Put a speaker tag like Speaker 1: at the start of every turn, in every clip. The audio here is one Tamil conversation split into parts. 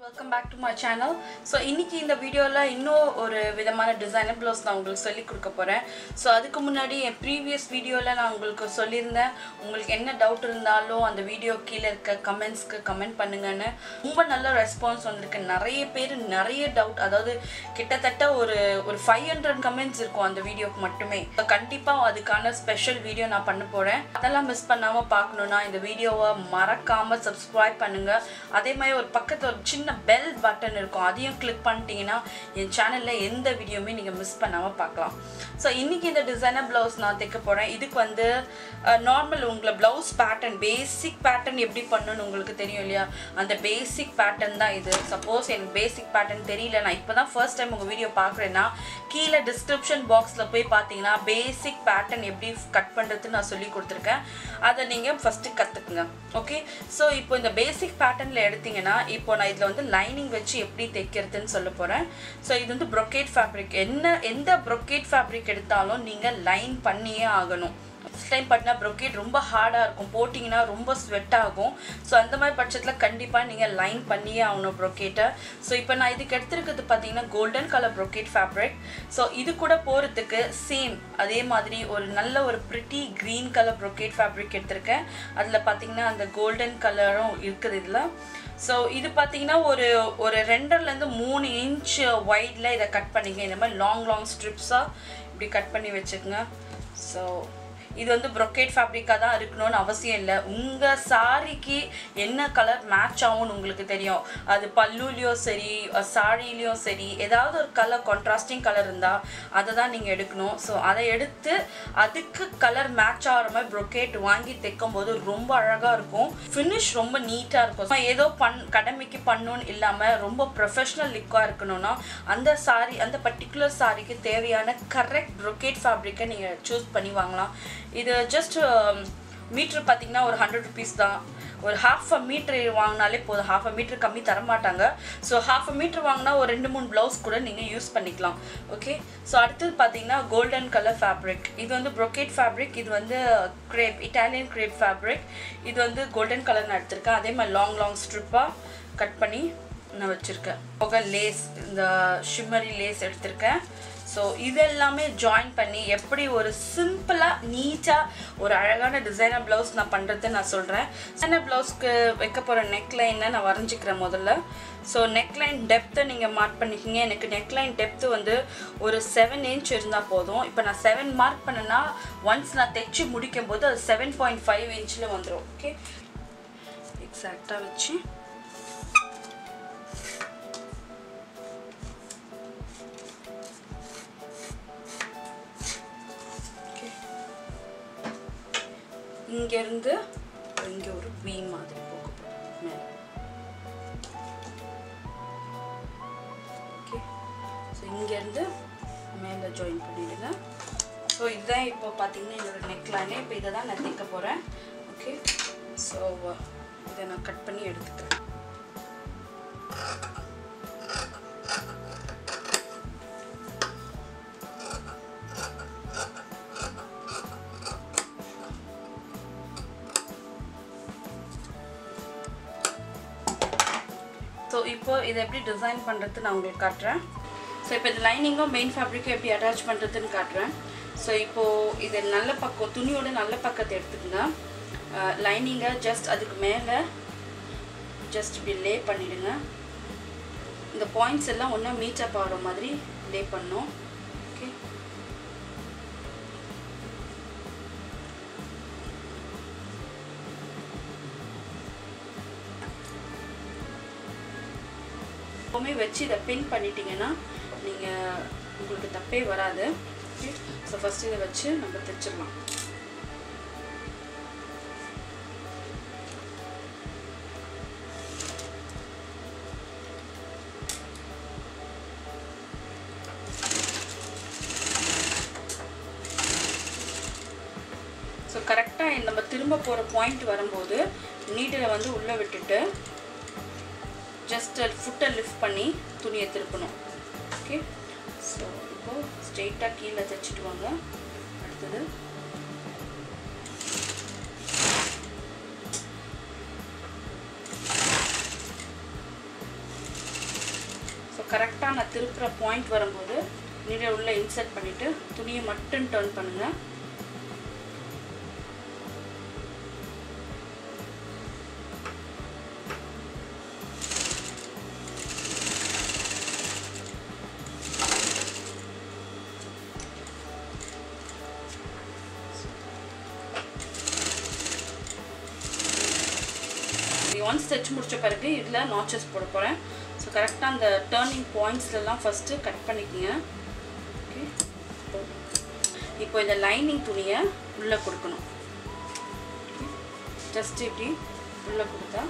Speaker 1: welcome back to my channel so இன்னைக்கு இந்த வீடியோவில் இன்னும் ஒரு விதமான டிசைனர் ப்ளவுஸ் நான் உங்களுக்கு சொல்லி கொடுக்க போகிறேன் ஸோ அதுக்கு முன்னாடி என் ப்ரீவியஸ் வீடியோவில் நான் உங்களுக்கு சொல்லியிருந்தேன் உங்களுக்கு என்ன டவுட் இருந்தாலும் அந்த வீடியோ கீழே இருக்க கமெண்ட்ஸ்க்கு கமெண்ட் பண்ணுங்கன்னு ரொம்ப நல்ல ரெஸ்பான்ஸ் வந்திருக்கு நிறைய பேர் நிறைய டவுட் அதாவது கிட்டத்தட்ட ஒரு ஒரு ஃபைவ் ஹண்ட்ரட் கமெண்ட்ஸ் இருக்கும் அந்த வீடியோக்கு மட்டுமே கண்டிப்பாக அதுக்கான ஸ்பெஷல் வீடியோ நான் பண்ண போகிறேன் அதெல்லாம் மிஸ் பண்ணாமல் பார்க்கணுன்னா இந்த வீடியோவை மறக்காமல் சப்ஸ்கிரைப் பண்ணுங்கள் அதே மாதிரி ஒரு பக்கத்தில் ஒரு சின்ன பெல் பட்டன் இருக்கும் அதையும் கிளிக் பண்ணிட்டீங்கன்னா என் சேனலில் எந்த வீடியோவுமே நீங்கள் மிஸ் பண்ணாமல் பார்க்கலாம் ஸோ இன்றைக்கி இந்த டிசைனர் ப்ளவுஸ் நான் தைக்க போகிறேன் இதுக்கு வந்து நார்மல் உங்களை ப்ளவுஸ் பேட்டர்ன் பேசிக் பேட்டர்ன் எப்படி பண்ணணும்னு உங்களுக்கு தெரியும் இல்லையா அந்த பேசிக் பேட்டர்ன் தான் இது சப்போஸ் எனக்கு பேசிக் பேட்டர்ன் தெரியல நான் இப்போ தான் ஃபர்ஸ்ட் டைம் உங்கள் வீடியோ பார்க்குறேன்னா கீழே டிஸ்கிரிப்ஷன் பாக்ஸில் போய் பார்த்தீங்கன்னா பேசிக் பேட்டர்ன் எப்படி கட் பண்ணுறதுன்னு நான் சொல்லி கொடுத்துருக்கேன் அதை நீங்கள் ஃபஸ்ட்டு கற்றுக்குங்க ஓகே ஸோ இப்போ இந்த பேசிக் பேட்டர்னில் எடுத்தீங்கன்னா இப்போ நான் இதில் வந்து லைனிங் வச்சு எப்படி தைக்கிறதுன்னு சொல்ல போகிறேன் ஸோ இது வந்து ப்ரொக்கேட் ஃபேப்ரிக் என்ன எந்த ப்ரொக்கேட் ஃபேப்ரிக் எடுத்தாலும் நீங்கள் லைன் பண்ணியே ஆகணும் ஃபஸ்ட் டைம் பண்ணால் ப்ரொக்கேட் ரொம்ப ஹார்டாக இருக்கும் போட்டிங்கன்னா ரொம்ப ஸ்வெட் ஆகும் ஸோ அந்த மாதிரி பட்சத்தில் கண்டிப்பாக நீங்கள் லைன் பண்ணியே ஆகணும் ப்ரொக்கேட்டை ஸோ இப்போ நான் இதுக்கு எடுத்துருக்கிறது பார்த்தீங்கன்னா golden colour brocade fabric so இது கூட போகிறதுக்கு சேம் அதே மாதிரி ஒரு நல்ல ஒரு pretty green colour brocade fabric எடுத்திருக்கேன் அதில் பார்த்தீங்கன்னா அந்த கோல்டன் கலரும் இருக்குது இதில் ஸோ இது பார்த்தீங்கன்னா ஒரு ஒரு ரெண்டர்லேருந்து மூணு இன்ச் ஒயிடில் இதை கட் பண்ணிங்க இந்த மாதிரி லாங் லாங் ஸ்ட்ரிப்ஸாக இப்படி கட் பண்ணி வச்சுக்கோங்க ஸோ இது வந்து ப்ரொக்கேட் ஃபேப்ரிக்காக தான் இருக்கணும்னு அவசியம் இல்லை உங்கள் சாரிக்கு என்ன கலர் மேட்ச் ஆகும்னு உங்களுக்கு தெரியும் அது பல்லுலேயும் சரி சாரிலையும் சரி ஏதாவது ஒரு கலர் கான்ட்ராஸ்டிங் கலர் இருந்தால் அதை தான் நீங்கள் எடுக்கணும் ஸோ அதை எடுத்து அதுக்கு கலர் மேட்ச் ஆகிற மாதிரி ப்ரொக்கேட் வாங்கி தைக்கும் போது ரொம்ப அழகாக இருக்கும் ஃபினிஷ் ரொம்ப நீட்டாக இருக்கும் சும்மா ஏதோ பண் கடமைக்கு பண்ணணும்னு இல்லாமல் ரொம்ப ப்ரொஃபஷ்னல் லுக்காக இருக்கணும்னா அந்த சாரி அந்த பர்டிகுலர் சாரிக்கு தேவையான கரெக்ட் ப்ரொக்கேட் ஃபேப்ரிக்கை நீங்கள் சூஸ் பண்ணி வாங்கலாம் இது ஜஸ்ட் மீட்ரு பார்த்தீங்கன்னா ஒரு ஹண்ட்ரட் ருபீஸ் தான் ஒரு ஹாஃப் அ மீட்ரு வாங்கினாலே போதும் ஹாஃப் அ மீட்ரு கம்மி தர மாட்டாங்க ஸோ ஹாஃப் அ மீட்ரு வாங்கினா ஒரு ரெண்டு மூணு ப்ளவுஸ் கூட நீங்கள் யூஸ் பண்ணிக்கலாம் ஓகே ஸோ அடுத்தது பார்த்தீங்கன்னா கோல்டன் கலர் ஃபேப்ரிக் இது வந்து ப்ரொக்கேட் ஃபேப்ரிக் இது வந்து க்ரேப் இட்டாலியன் க்ரேப் ஃபேப்ரிக் இது வந்து கோல்டன் கலர் நான் எடுத்திருக்கேன் அதே மாதிரி லாங் லாங் ஸ்ட்ரிப்பாக கட் பண்ணி நான் வச்சுருக்கேன் போக லேஸ் இந்த ஷிம்மரி லேஸ் எடுத்திருக்கேன் ஸோ இதெல்லாமே ஜாயின் பண்ணி எப்படி ஒரு சிம்பிளாக நீட்டாக ஒரு அழகான டிசைனர் ப்ளவுஸ் நான் பண்ணுறது நான் சொல்கிறேன் டிசைனர் ப்ளவுஸ்க்கு வைக்க போகிற நெக்லைனை நான் வரைஞ்சிக்கிறேன் முதல்ல ஸோ நெக்லைன் டெப்த்தை நீங்கள் மார்க் பண்ணிக்கிங்க எனக்கு நெக்லைன் டெப்த்து வந்து ஒரு செவன் இன்ச் இருந்தால் போதும் இப்போ நான் செவன் மார்க் பண்ணேன்னா ஒன்ஸ் நான் தைச்சி முடிக்கும் போது அது செவன் பாயிண்ட் ஃபைவ் இன்ச்சில் வந்துடும் ஓகே எக்ஸாக்டாக வச்சு இங்கேருந்து இங்கே ஒரு வி மாதிரி போக போகிறேன் மேலே ஓகே ஸோ இங்கேருந்து மேலே ஜாயின் பண்ணிவிடுங்க ஸோ இதுதான் இப்போ பார்த்தீங்கன்னா என்னோட நெக்லைனே இப்போ இதை தான் நான் தைக்க போகிறேன் ஓகே ஸோ இதை நான் கட் பண்ணி எடுத்துக்கிறேன் ஸோ இப்போ இதை எப்படி டிசைன் பண்ணுறது நான் உங்களுக்கு காட்டுறேன் ஸோ இப்போ இந்த லைனிங்கும் மெயின் ஃபேப்ரிக்கும் எப்படி அட்டாச் பண்ணுறதுன்னு காட்டுறேன் ஸோ இப்போது இது நல்ல பக்கம் துணியோட நல்ல பக்கத்தை எடுத்துக்கங்க லைனிங்கை ஜஸ்ட் அதுக்கு மேலே ஜஸ்ட் இப்படி லே பண்ணிவிடுங்க இந்த பாயிண்ட்ஸ் எல்லாம் ஒன்றா மீச்சப் ஆகிற மாதிரி லே பண்ணும் ஓகே எப்போவுமே வச்சு இதை பின் பண்ணிட்டீங்கன்னா நீங்கள் உங்களுக்கு தப்பே வராது ஓகே ஸோ ஃபஸ்ட்டு இதை வச்சு நம்ம தைச்சிடலாம் ஸோ கரெக்டாக நம்ம திரும்ப போகிற பாயிண்ட் வரும்போது நீட்டில் வந்து உள்ளே விட்டுட்டு ஜஸ்ட் ஃபுட்டை லிஃப்ட் பண்ணி துணியை திருப்பணும் ஓகே ஸோ இப்போது ஸ்ட்ரெயிட்டாக கீழே தைச்சிட்டு வாங்க அடுத்தது கரெக்டாக நான் திருப்புற பாயிண்ட் வரும்போது நீடில் உள்ளே இன்சர்ட் பண்ணிவிட்டு துணியை மட்டும் டர்ன் பண்ணுங்கள் ஒன்ஸ் தைச்சு முடிச்ச பிறகு இதில் நாச்சஸ் போட போகிறேன் ஸோ கரெக்டாக அந்த டேர்னிங் பாயிண்ட்ஸ்லாம் ஃபஸ்ட்டு கட் பண்ணிக்கோங்க ஓகே இப்போ இந்த லைனிங் துணியை உள்ளே கொடுக்கணும் ஜஸ்ட் இப்படி உள்ளே கொடுத்தா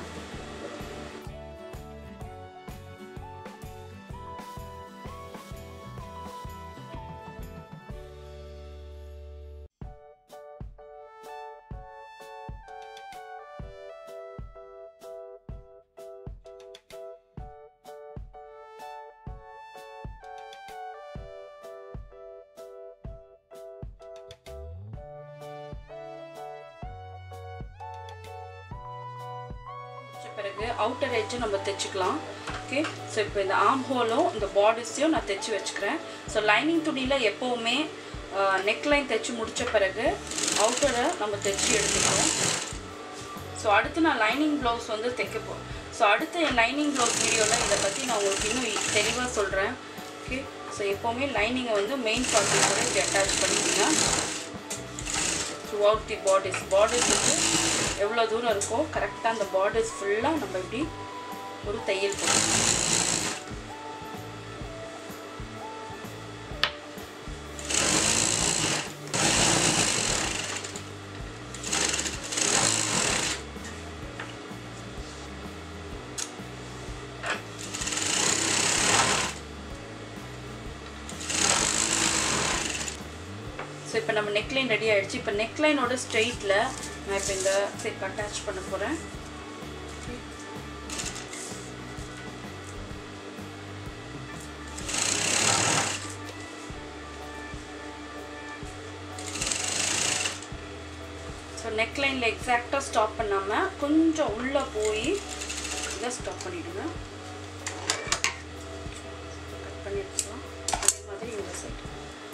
Speaker 1: முடிச்ச பிறகு அவுட்டர் எட்ஜை நம்ம தைச்சிக்கலாம் ஓகே ஸோ இப்போ இந்த ஆம் ஹோலும் இந்த பார்டர்ஸையும் நான் தைச்சி வச்சுக்கிறேன் ஸோ லைனிங் துணியில் எப்போவுமே நெக்லைன் தைச்சி முடித்த பிறகு அவுட்டரை நம்ம தைச்சி எடுத்துக்கிறோம் ஸோ அடுத்து நான் லைனிங் ப்ளவுஸ் வந்து தைக்க போ ஸோ அடுத்த என் லைனிங் ப்ளவுஸ் வீடியோவில் இதை பற்றி நான் உங்களுக்கு இன்னும் தெளிவாக சொல்கிறேன் ஓகே ஸோ எப்போவுமே லைனிங்கை வந்து மெயின் பார்ட்டில் கூட இப்படி அட்டாச் பண்ணிக்கோங்க throughout the bodice bodice வந்து எவ்வளோ தூரம் இருக்கோ கரெக்டாக அந்த பார்டர்ஸ் ஃபுல்லாக நம்ம இப்படி ஒரு தையல் போடணும் ஸோ இப்போ நம்ம நெக்லைன் ரெடி ஆகிடுச்சு இப்போ நெக்லைனோட ஸ்ட்ரெயிட்டில் நான் இப்போ இந்த சைட் அட்டாச் பண்ண போகிறேன் ஸோ நெக்லைனில் எக்ஸாக்டாக ஸ்டாப் பண்ணாமல் கொஞ்சம் உள்ளே போய் இதை ஸ்டாப் பண்ணிவிடுங்க கட் பண்ணி எடுத்துக்கலாம் அதே மாதிரி இந்த சைடு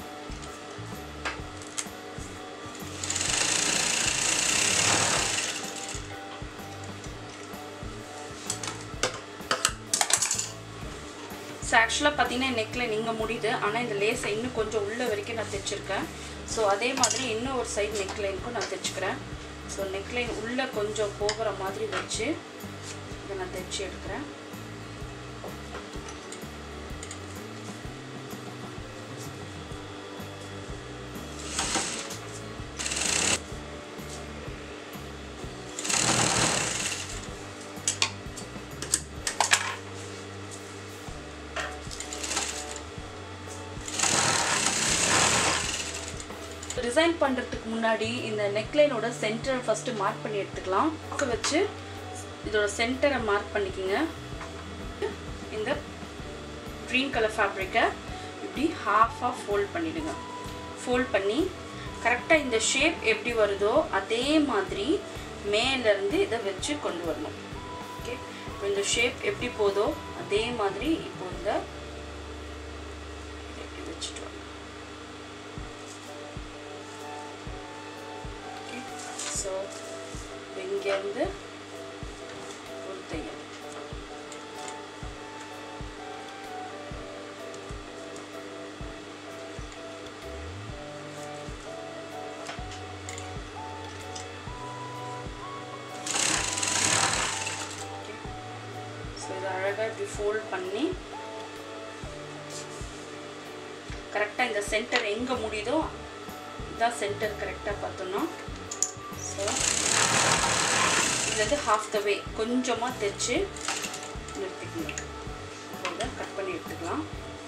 Speaker 1: ஸோ ஆக்சுவலாக பார்த்தீங்கன்னா நெக்கில் நீங்கள் முடியுது ஆனால் இந்த லேஸை இன்னும் கொஞ்சம் உள்ள வரைக்கும் நான் தைச்சிருக்கேன் ஸோ அதே மாதிரி இன்னும் ஒரு சைடு நெக்லைனுக்கும் நான் தைச்சிக்கிறேன் ஸோ நெக்லைன் உள்ளே கொஞ்சம் போகிற மாதிரி வச்சு இதை நான் தைச்சி எடுக்கிறேன் டிசைன் பண்ணுறதுக்கு முன்னாடி இந்த நெக்லைனோட சென்டரை ஃபஸ்ட்டு மார்க் பண்ணி எடுத்துக்கலாம் பக்க வச்சு இதோட சென்டரை மார்க் பண்ணிக்கோங்க இந்த க்ரீன் கலர் ஃபேப்ரிக்கை இப்படி ஹாஃபாக ஃபோல்ட் பண்ணிவிடுங்க ஃபோல்ட் பண்ணி கரெக்டாக இந்த ஷேப் எப்படி வருதோ அதே மாதிரி மேலேருந்து இதை வச்சு கொண்டு வரணும் ஓகே இப்போ இந்த ஷேப் எப்படி போதோ அதே மாதிரி இப்போ இந்த இதை இப்படி வச்சுட்டு வரணும் ஸோ இங்கேருந்து ஒரு தையல் ஸோ இதை அழகாக இப்படி ஃபோல்ட் பண்ணி கரெக்டாக இந்த சென்டர் எங்கே முடியுதோ இதான் சென்டர் கரெக்டாக பார்த்தோன்னா ஸோ இது வந்து ஹாஃப் த வே கொஞ்சமாக தைச்சு நிறுத்திக்கணும் இதை கட் பண்ணி எடுத்துக்கலாம்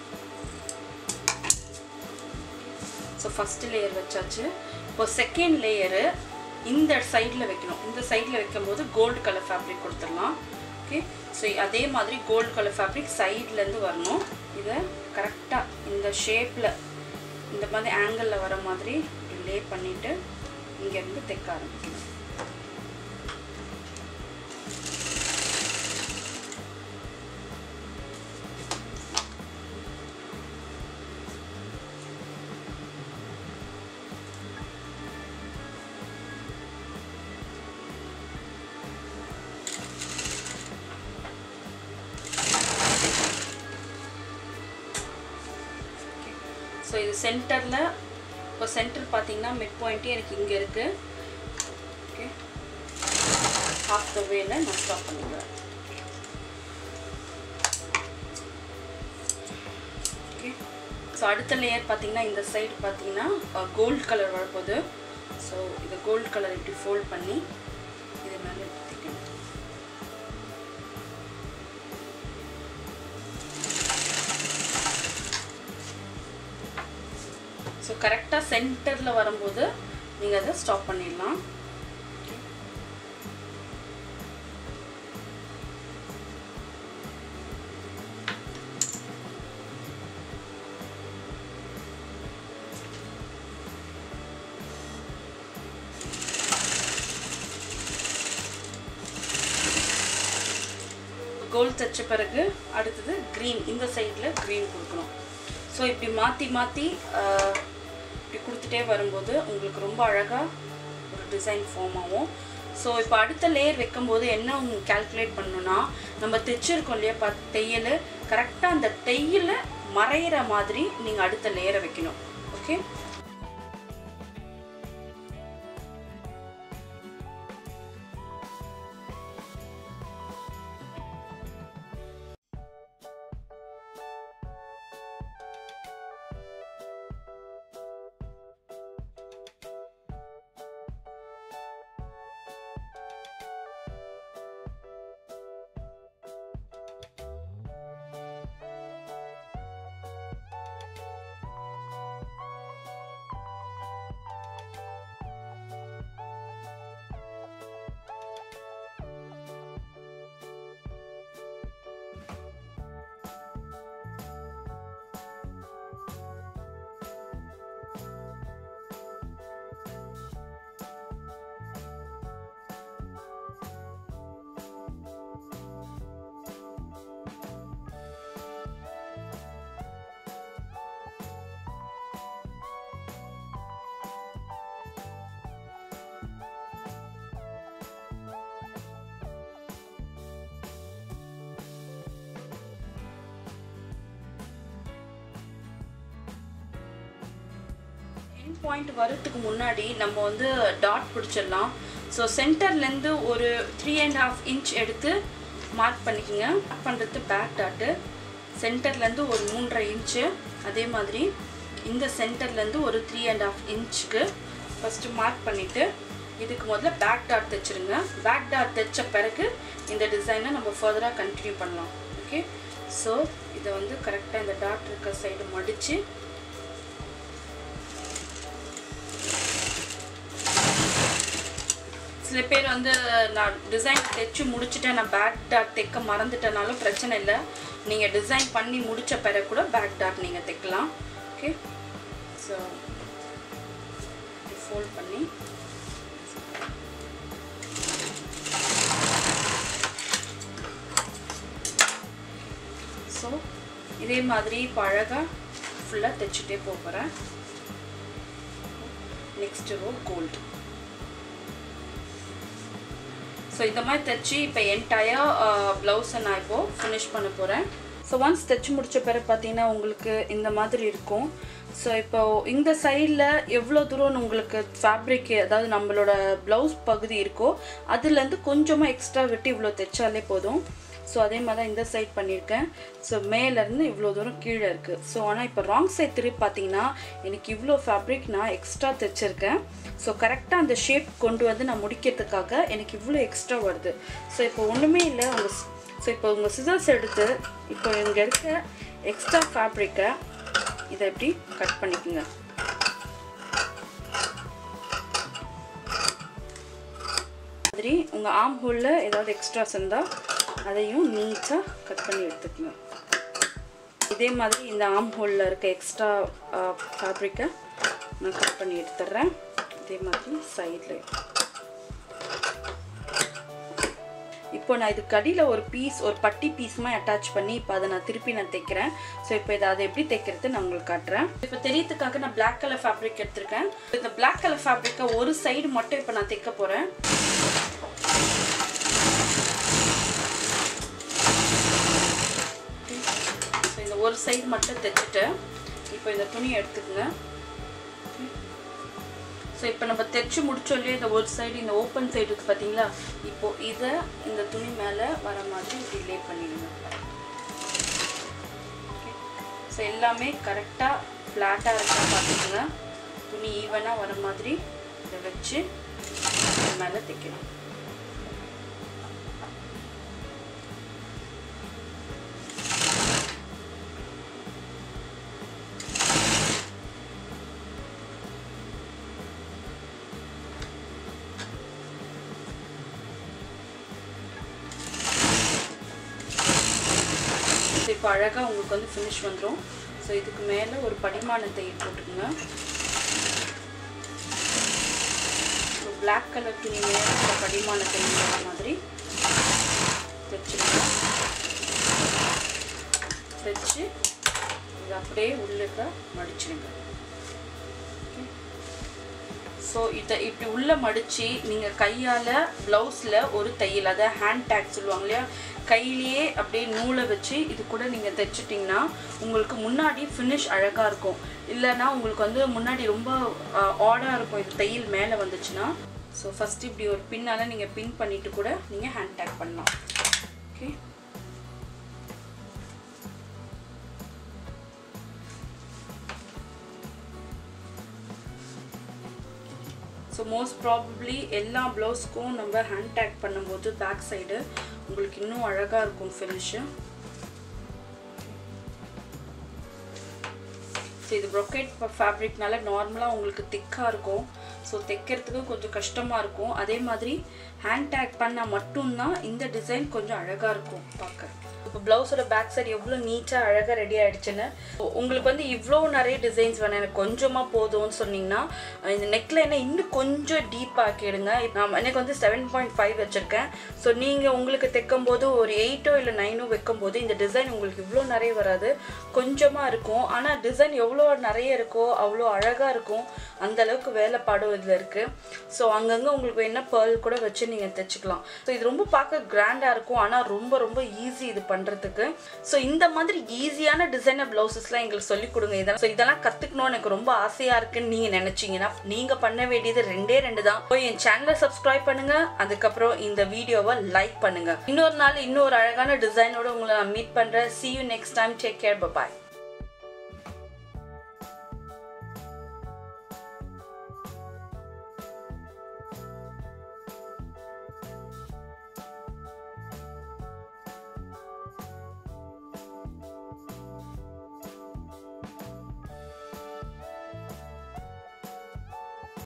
Speaker 1: ஸோ ஃபஸ்ட்டு லேயர் வச்சாச்சு இப்போ செகண்ட் லேயரு இந்த சைடில் வைக்கணும் இந்த சைடில் வைக்கும்போது கோல்டு கலர் ஃபேப்ரிக் கொடுத்துடலாம் ஓகே ஸோ அதே மாதிரி கோல்டு கலர் ஃபேப்ரிக் சைட்லேருந்து வரணும் இதை கரெக்டாக இந்த ஷேப்பில் இந்த மாதிரி ஆங்கிளில் வர மாதிரி லே பண்ணிவிட்டு இங்கேருந்து தைக்க ஆரம்பிக்கணும் ஸோ இது சென்டரில் இப்போ சென்டர் பார்த்தீங்கன்னா மிட் பாயிண்ட்டு எனக்கு இங்கே இருக்குது ஓகே ஹாஃப் த வேல நான் ஸ்டாப் பண்ணிடுவேன் ஓகே ஸோ அடுத்த லேயர் பார்த்தீங்கன்னா இந்த சைடு பார்த்தீங்கன்னா கோல்ட் கலர் வரப்போகுது ஸோ இதை கோல்ட் கலர் இப்படி ஃபோல்ட் பண்ணி இது மேலே ஊற்றிக்கணும் ஸோ கரெக்டாக சென்டரில் வரும்போது நீங்கள் அதை ஸ்டாப் பண்ணிடலாம் கோல்ட் தைச்ச பிறகு அடுத்தது க்ரீன் இந்த சைடில் க்ரீன் கொடுக்கணும் ஸோ இப்படி மாற்றி மாற்றி இப்படி கொடுத்துட்டே வரும்போது உங்களுக்கு ரொம்ப அழகாக ஒரு டிசைன் ஃபார்ம் ஆகும் ஸோ இப்போ அடுத்த லேயர் வைக்கும்போது என்ன உங்களுக்கு கால்குலேட் பண்ணணும்னா நம்ம தைச்சிருக்கோம் இல்லையா பா தையல் கரெக்டாக அந்த தையலை மறையிற மாதிரி நீங்கள் அடுத்த லேயரை வைக்கணும் ஓகே என் பாயிண்ட் வரதுக்கு முன்னாடி நம்ம வந்து டாட் பிடிச்சிடலாம் ஸோ சென்டர்லேருந்து ஒரு த்ரீ அண்ட் ஹாஃப் இன்ச் எடுத்து மார்க் பண்ணிக்கோங்க மார்க் பண்ணுறது பேக் டாட்டு சென்டர்லேருந்து ஒரு மூன்றரை இன்ச்சு அதே மாதிரி இந்த சென்டர்லேருந்து ஒரு த்ரீ அண்ட் ஹாஃப் இன்ச்சுக்கு ஃபஸ்ட்டு மார்க் பண்ணிவிட்டு இதுக்கு முதல்ல பேக் டாட் தைச்சிருங்க பேக் டாட் தைச்ச பிறகு இந்த டிசைனை நம்ம ஃபர்தராக கண்டினியூ பண்ணலாம் ஓகே ஸோ இதை வந்து கரெக்டாக இந்த டாட் இருக்க சைடு மடித்து சில பேர் வந்து நான் டிசைன் தைச்சு முடிச்சுட்டேன் நான் பேக் டாட் தைக்க மறந்துட்டனாலும் பிரச்சனை இல்லை நீங்கள் டிசைன் பண்ணி முடித்த பிறகு கூட பேக் டாட் நீங்கள் தைக்கலாம் ஓகே ஸோ ஃபோல்ட் பண்ணி ஸோ இதே மாதிரி இப்போ அழகாக ஃபுல்லாக தைச்சிட்டே போக போகிறேன் நெக்ஸ்ட் ரோ கோல்டு ஸோ இந்த மாதிரி தைச்சி இப்போ என்டையர் ப்ளவுஸை நான் இப்போது ஃபினிஷ் பண்ண போகிறேன் ஸோ ஒன்ஸ் தைச்சி முடிச்ச பிறகு பார்த்தீங்கன்னா உங்களுக்கு இந்த மாதிரி இருக்கும் ஸோ இப்போ இந்த சைடில் எவ்வளோ தூரம் உங்களுக்கு ஃபேப்ரிக் அதாவது நம்மளோட ப்ளவுஸ் பகுதி இருக்கோ அதுலேருந்து கொஞ்சமாக எக்ஸ்ட்ரா விட்டு இவ்வளோ தைச்சாலே போதும் ஸோ அதே மாதிரி தான் இந்த சைட் பண்ணியிருக்கேன் ஸோ மேலேருந்து இவ்வளோ தூரம் கீழே இருக்குது ஸோ ஆனால் இப்போ ராங் சைட் திருப்பி பார்த்தீங்கன்னா எனக்கு இவ்வளோ ஃபேப்ரிக் நான் எக்ஸ்ட்ரா தைச்சிருக்கேன் ஸோ கரெக்டாக அந்த ஷேப் கொண்டு வந்து நான் முடிக்கிறதுக்காக எனக்கு இவ்வளோ எக்ஸ்ட்ரா வருது ஸோ இப்போ ஒன்றுமே இல்லை உங்கள் ஸோ இப்போ உங்கள் சிசர்ஸ் எடுத்து இப்போ இங்கே இருக்க எக்ஸ்ட்ரா ஃபேப்ரிக்கை இதை எப்படி கட் பண்ணிக்கோங்க மாதிரி உங்கள் ஆம் ஹோலில் ஏதாவது எக்ஸ்ட்ராஸ் இருந்தால் அதையும் நீட்டாக கட் பண்ணி எடுத்துக்கோங்க இதே மாதிரி இந்த ஆம் ஹோலில் இருக்க எக்ஸ்ட்ரா ஃபேப்ரிக்கை நான் கட் பண்ணி எடுத்துடுறேன் இதே மாதிரி சைடில் இப்போ நான் இதுக்கு அடியில் ஒரு பீஸ் ஒரு பட்டி பீஸுமாக அட்டாச் பண்ணி இப்போ அதை நான் திருப்பி நான் தைக்கிறேன் ஸோ இப்போ இதை அதை எப்படி தைக்கிறது நான் உங்களுக்கு காட்டுறேன் இப்போ தெரியறதுக்காக நான் பிளாக் கலர் ஃபேப்ரிக் எடுத்திருக்கேன் இந்த பிளாக் கலர் ஃபேப்ரிக்கை ஒரு சைடு மட்டும் இப்போ நான் தைக்க போகிறேன் ஸோ இந்த ஒரு சைடு மட்டும் தைச்சிட்டு இப்போ இந்த துணியை எடுத்துக்கங்க ஸோ இப்போ நம்ம தைச்சு முடிச்சோம் இல்லையா இந்த ஒரு சைடு இந்த ஓப்பன் சைடு இருக்கு பார்த்தீங்களா இப்போ இதை இந்த துணி மேலே வர மாதிரி இப்படி லே பண்ணிடுங்க ஸோ எல்லாமே கரெக்டாக ஃப்ளாட்டாக இருக்கா பார்த்துக்கோங்க துணி ஈவனாக வர மாதிரி இதை வச்சு இது மேலே தைக்கணும் ஸோ இப்போ அழகாக உங்களுக்கு வந்து ஃபினிஷ் வந்துடும் ஸோ இதுக்கு மேலே ஒரு படிமான தையல் போட்டுக்கோங்க ஸோ பிளாக் கலர் துணி மேலே இந்த படிமான தையல் வர மாதிரி தைச்சிருங்க தைச்சு இது அப்படியே உள்ளுக்க மடிச்சிடுங்க ஸோ இதை இப்படி உள்ளே மடித்து நீங்கள் கையால் ப்ளவுஸில் ஒரு தையல் அதை ஹேண்ட் டேக் சொல்லுவாங்க இல்லையா கையிலேயே அப்படியே நூலை வச்சு இது கூட நீங்கள் தைச்சிட்டிங்கன்னா உங்களுக்கு முன்னாடி ஃபினிஷ் அழகாக இருக்கும் இல்லைன்னா உங்களுக்கு வந்து முன்னாடி ரொம்ப ஆடாக இருக்கும் இது தையல் மேலே வந்துச்சுன்னா ஸோ ஃபஸ்ட்டு இப்படி ஒரு பின்னால் நீங்கள் பின் பண்ணிவிட்டு கூட நீங்கள் ஹேண்ட் டேக் பண்ணலாம் ஓகே ஸோ மோஸ்ட் ப்ராபப்ளி எல்லா ப்ளவுஸ்க்கும் நம்ம ஹேண்ட் டேக் பண்ணும்போது பேக் சைடு உங்களுக்கு இன்னும் அழகாக இருக்கும் ஃபினிஷு ஸோ இது ப்ரொக்கேட் ஃபேப்ரிக்னால நார்மலாக உங்களுக்கு திக்காக இருக்கும் ஸோ தைக்கிறதுக்கு கொஞ்சம் கஷ்டமாக இருக்கும் அதே மாதிரி ஹேண்ட் டேக் பண்ணால் மட்டும்தான் இந்த டிசைன் கொஞ்சம் அழகாக இருக்கும் பார்க்க இப்போ ப்ளவுஸோட பேக் சைடு எவ்வளோ நீட்டாக அழகாக ரெடி ஆகிடுச்சுன்னு உங்களுக்கு வந்து இவ்வளோ நிறைய டிசைன்ஸ் வேணும் எனக்கு கொஞ்சமாக போதும்னு சொன்னீங்கன்னா இந்த நெக்கில் என்ன இன்னும் கொஞ்சம் டீப் ஆக்கிடுங்க நான் எனக்கு வந்து செவன் பாயிண்ட் ஃபைவ் வச்சுருக்கேன் ஸோ நீங்கள் உங்களுக்கு தைக்கும் போது ஒரு எயிட்டோ இல்லை நைனோ வைக்கும் போது இந்த டிசைன் உங்களுக்கு இவ்வளோ நிறைய வராது கொஞ்சமாக இருக்கும் ஆனால் டிசைன் எவ்வளோ நிறைய இருக்கோ அவ்வளோ அழகாக இருக்கும் அந்த அளவுக்கு வேலைப்பாடும் இதில் இருக்குது ஸோ அங்கங்கே உங்களுக்கு என்ன பேர்ல் கூட வச்சு நீங்கள் தைச்சிக்கலாம் ஸோ இது ரொம்ப பார்க்க கிராண்டாக இருக்கும் ஆனால் ரொம்ப ரொம்ப ஈஸி இது பண்ணுறதுக்கு ஸோ இந்த மாதிரி ஈஸியான டிசைனர் ப்ளவுசஸ்லாம் எங்களுக்கு சொல்லிக் கொடுங்க இதெல்லாம் ஸோ இதெல்லாம் கற்றுக்கணும் எனக்கு ரொம்ப ஆசையாக இருக்குன்னு நீங்கள் நினச்சிங்கன்னா நீங்கள் பண்ண வேண்டியது ரெண்டே ரெண்டு தான் போய் என் சேனலை சப்ஸ்கிரைப் பண்ணுங்கள் அதுக்கப்புறம் இந்த வீடியோவை லைக் பண்ணுங்கள் இன்னொரு நாள் இன்னொரு அழகான டிசைனோட உங்களை நான் மீட் பண்ணுறேன் see you next time take care bye bye